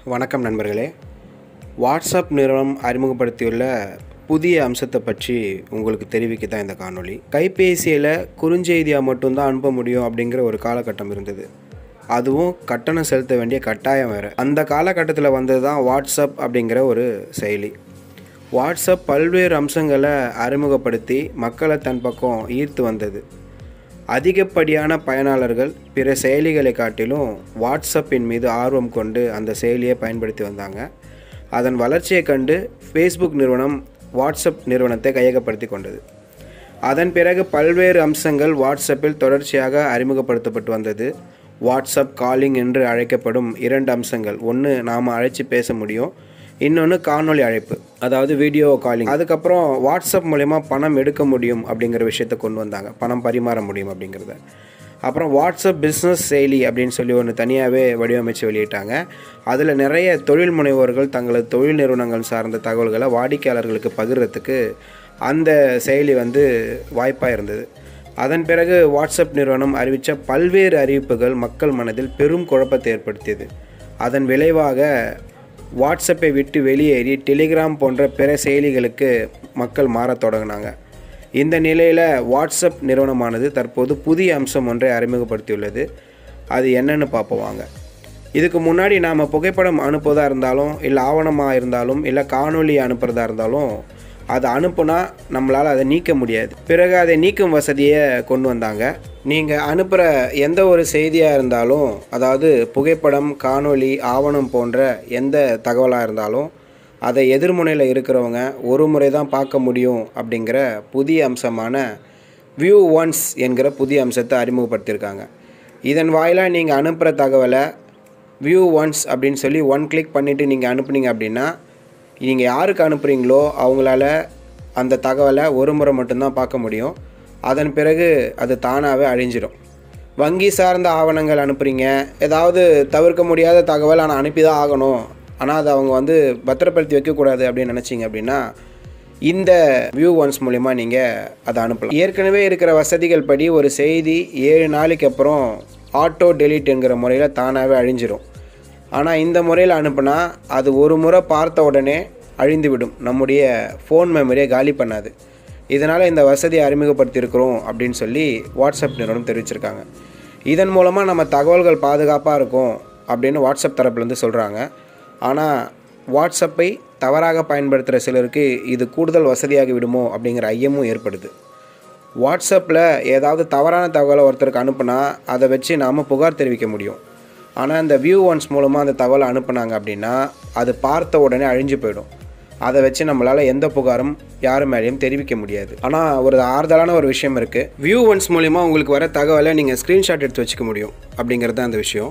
வணக்கம் நண்பர்களே வாட்ஸ்அப் நிறுவனம் அறிமுகப்படுத்தியுள்ள புதிய அம்சத்தை பற்றி உங்களுக்கு தெரிவிக்க தான் இந்த காணொளி கைபேசியில் குறுஞ்செய்தியாக மட்டும்தான் அனுப்ப முடியும் அப்படிங்கிற ஒரு காலகட்டம் இருந்தது அதுவும் கட்டணம் செலுத்த வேண்டிய கட்டாயம் வேறு அந்த காலகட்டத்தில் வந்தது தான் வாட்ஸ்அப் அப்படிங்கிற ஒரு செயலி வாட்ஸ்அப் பல்வேறு அம்சங்களை அறிமுகப்படுத்தி மக்களை தன் பக்கம் ஈர்த்து வந்தது அதிகப்படியான பயனாளர்கள் பிற செயலிகளை காட்டிலும் வாட்ஸ்அப்பின் மீது ஆர்வம் கொண்டு அந்த செயலியை பயன்படுத்தி வந்தாங்க அதன் வளர்ச்சியை கண்டு ஃபேஸ்புக் நிறுவனம் வாட்ஸ்அப் நிறுவனத்தை கையகப்படுத்தி கொண்டது அதன் பிறகு பல்வேறு அம்சங்கள் வாட்ஸ்அப்பில் தொடர்ச்சியாக அறிமுகப்படுத்தப்பட்டு வந்தது வாட்ஸ்அப் காலிங் என்று அழைக்கப்படும் இரண்டு அம்சங்கள் ஒன்று நாம் அழைச்சி பேச முடியும் இன்னொன்று காணொளி அழைப்பு அதாவது வீடியோ காலிங் அதுக்கப்புறம் வாட்ஸ்அப் மூலயமா பணம் எடுக்க முடியும் அப்படிங்கிற விஷயத்தை கொண்டு வந்தாங்க பணம் பரிமாற முடியும் அப்படிங்கிறத அப்புறம் வாட்ஸ்அப் பிஸ்னஸ் செயலி அப்படின்னு சொல்லி ஒன்று தனியாகவே வடிவமைச்சு வெளியிட்டாங்க அதில் நிறைய தொழில் முனைவோர்கள் தங்களது தொழில் நிறுவனங்கள் சார்ந்த தகவல்களை வாடிக்கையாளர்களுக்கு பகிர்றதுக்கு அந்த செயலி வந்து வாய்ப்பாக இருந்தது அதன் பிறகு வாட்ஸ்அப் நிறுவனம் அறிவித்த பல்வேறு அறிவிப்புகள் மக்கள் மனதில் பெரும் குழப்பத்தை ஏற்படுத்தியது அதன் விளைவாக வாட்ஸ்அப்பை விட்டு வெளியேறி டெலிகிராம் போன்ற பிற செயலிகளுக்கு மக்கள் மாறத் தொடங்கினாங்க இந்த நிலையில் வாட்ஸ்அப் நிறுவனமானது தற்போது புதிய அம்சம் ஒன்றை அறிமுகப்படுத்தியுள்ளது அது என்னன்னு பார்ப்போம் வாங்க இதுக்கு முன்னாடி நாம் புகைப்படம் அனுப்புவதாக இருந்தாலும் இல்லை ஆவணமாக இருந்தாலும் இல்லை காணொளி அனுப்புகிறதா இருந்தாலும் அதை அனுப்புனா நம்மளால் அதை நீக்க முடியாது பிறகு அதை நீக்கும் வசதியை கொண்டு வந்தாங்க நீங்கள் அனுப்புகிற எந்த ஒரு செய்தியாக இருந்தாலும் அதாவது புகைப்படம் காணொளி ஆவணம் போன்ற எந்த தகவலாக இருந்தாலும் அதை எதிர்முனையில் இருக்கிறவங்க ஒரு முறை தான் பார்க்க முடியும் அப்படிங்கிற புதிய அம்சமான வியூ ஒன்ஸ் என்கிற புதிய அம்சத்தை அறிமுகப்படுத்தியிருக்காங்க இதன் வாயிலாக நீங்கள் அனுப்புகிற தகவலை வியூ ஒன்ஸ் அப்படின்னு சொல்லி ஒன் கிளிக் பண்ணிவிட்டு நீங்கள் அனுப்புனீங்க அப்படின்னா நீங்கள் யாருக்கு அனுப்புகிறீங்களோ அவங்களால அந்த தகவலை ஒரு முறை மட்டும்தான் பார்க்க முடியும் அதன் பிறகு அது தானாகவே அழிஞ்சிடும் வங்கி சார்ந்த ஆவணங்கள் அனுப்புகிறீங்க ஏதாவது தவிர்க்க முடியாத தகவல் ஆனால் அனுப்பி தான் ஆகணும் ஆனால் அதை அவங்க வந்து பத்திரப்படுத்தி வைக்கக்கூடாது அப்படின்னு நினச்சிங்க அப்படின்னா இந்த வியூ ஒன்ஸ் மூலிமா நீங்கள் அதை அனுப்பலாம் ஏற்கனவே இருக்கிற வசதிகள் படி ஒரு செய்தி ஏழு நாளைக்கு அப்புறம் ஆட்டோ டெலிட் என்கிற முறையில் தானாகவே அழிஞ்சிரும் ஆனால் இந்த முறையில் அனுப்புனா அது ஒரு முறை பார்த்த உடனே அழிந்துவிடும் நம்முடைய ஃபோன் மெமரியை காலி பண்ணாது இதனால் இந்த வசதியை அறிமுகப்படுத்தியிருக்கிறோம் அப்படின்னு சொல்லி வாட்ஸ்அப் நிறுவனம் தெரிவிச்சிருக்காங்க இதன் மூலமாக நம்ம தகவல்கள் பாதுகாப்பாக இருக்கும் அப்படின்னு வாட்ஸ்அப் தரப்புலேருந்து சொல்கிறாங்க ஆனால் வாட்ஸ்அப்பை தவறாக பயன்படுத்துகிற சிலருக்கு இது கூடுதல் வசதியாகி விடுமோ அப்படிங்கிற ஐயமும் ஏற்படுது வாட்ஸ்அப்பில் ஏதாவது தவறான தகவலை ஒருத்தருக்கு அனுப்புனா அதை வச்சு நாம் புகார் தெரிவிக்க முடியும் ஆனால் இந்த வியூ ஒன்ஸ் மூலமாக அந்த தகவலை அனுப்புனாங்க அப்படின்னா அது பார்த்த உடனே அழிஞ்சு போயிடும் அதை வச்சு நம்மளால் எந்த புகாரும் யார் மேலேயும் தெரிவிக்க முடியாது ஆனால் ஒரு ஆறுதலான ஒரு விஷயம் இருக்குது வியூ ஒன்ஸ் மூலிமா உங்களுக்கு வர தகவலை நீங்கள் ஸ்க்ரீன்ஷாட் எடுத்து வச்சுக்க முடியும் அப்படிங்கிறது தான் அந்த விஷயம்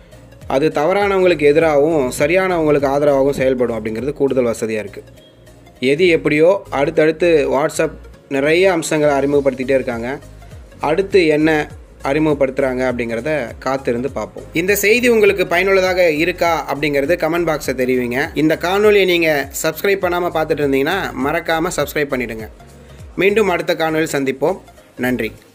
அது தவறானவங்களுக்கு எதிராகவும் சரியானவங்களுக்கு ஆதரவாகவும் செயல்படும் அப்படிங்கிறது கூடுதல் வசதியாக இருக்குது எது எப்படியோ அடுத்தடுத்து வாட்ஸ்அப் நிறைய அம்சங்களை அறிமுகப்படுத்திகிட்டே இருக்காங்க அடுத்து என்ன அறிமுகப்படுத்துகிறாங்க அப்படிங்கிறத காத்திருந்து பார்ப்போம் இந்த செய்தி உங்களுக்கு பயனுள்ளதாக இருக்கா அப்படிங்கிறது கமெண்ட் பாக்ஸை தெரிவிங்க இந்த காணொலியை நீங்கள் சப்ஸ்கிரைப் பண்ணாமல் பார்த்துட்டு இருந்தீங்கன்னா மறக்காமல் சப்ஸ்கிரைப் பண்ணிவிடுங்க மீண்டும் அடுத்த காணொலியில் சந்திப்போம் நன்றி